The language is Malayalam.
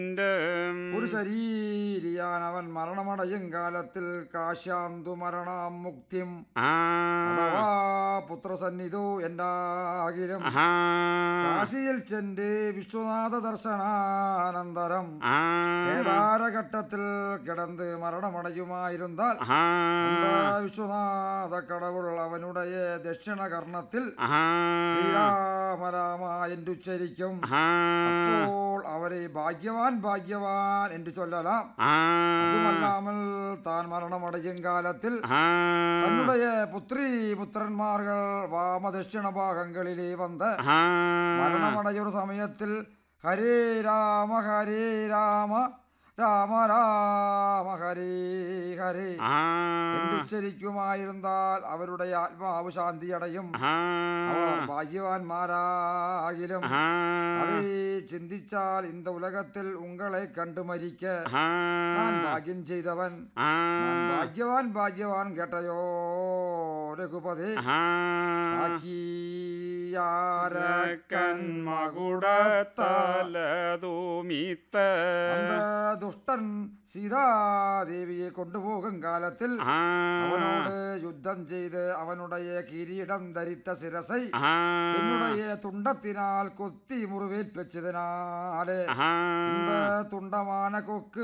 ഒരു ശരീരിയാൻ അവൻ മരണമടയും കാലത്തിൽ കാശാന്തു മരണാം മുക്തിം അഥവാ പുത്രസന്നിധു എന്താകിലും കാശിയിൽ ചെന്ന് വിശ്വനാഥ ദർശനാനന്തരം കേദാരഘട്ടത്തിൽ കിടന്ന് മരണമടയുമായിരുന്നാൽ அந்த വിശ്വനാഥ കടവുൾ അവനുடைய ദക്ഷിണകർണത്തിൽ ശ്രീരാമരാമ എന്നുച്ചരിക്കും അപ്പോൾ അവരെ ഭാഗ്യവാൻ ഭാഗ്യവാൻ എന്ന് ചൊല്ലലാം അതുമല്ലാമൽ താൻ മരണമടയും കാലത്തിൽ തന്നുடைய പുത്രി പുത്രന്മാர்கள் വാമദക്ഷിണ ഭാഗങ്ങളിലെ വന്ന് മരണമടയൊരു സമയത്തിൽ ഹരേ രാമ ഹരേ രാമ രാമ രാമ ഹരേ ഹരേ എന്നുച്ചരിക്കുമായിരുന്നാൽ അവരുടെ ആത്മാവ് ശാന്തിയടയും അവർ ഭാഗ്യവാന്മാരാകിലും അതേ ചിന്തിച്ചാൽ இந்த உலகத்தில் உங்களை கண்டு மறிக்க நான் பாக்கியம் செய்தவன் நான் பாக்யவான் பாக்யவான் கேட்டயோ രഘുപതി കന്മകുടത്തലതുമിത്ത അന്ത ദുഷ്ടൻ സീതാദേവിയെ കൊണ്ടുപോകും കാലത്തിൽ അവനോട് യുദ്ധം ചെയ്ത് അവനുடைய കിരീടം ധരിത്ത ശിരസை என்னுடைய துண்டத்தினால் கொத்தி முறிவேற்பச்சதினாலே இந்த துண்டமான கொக்கு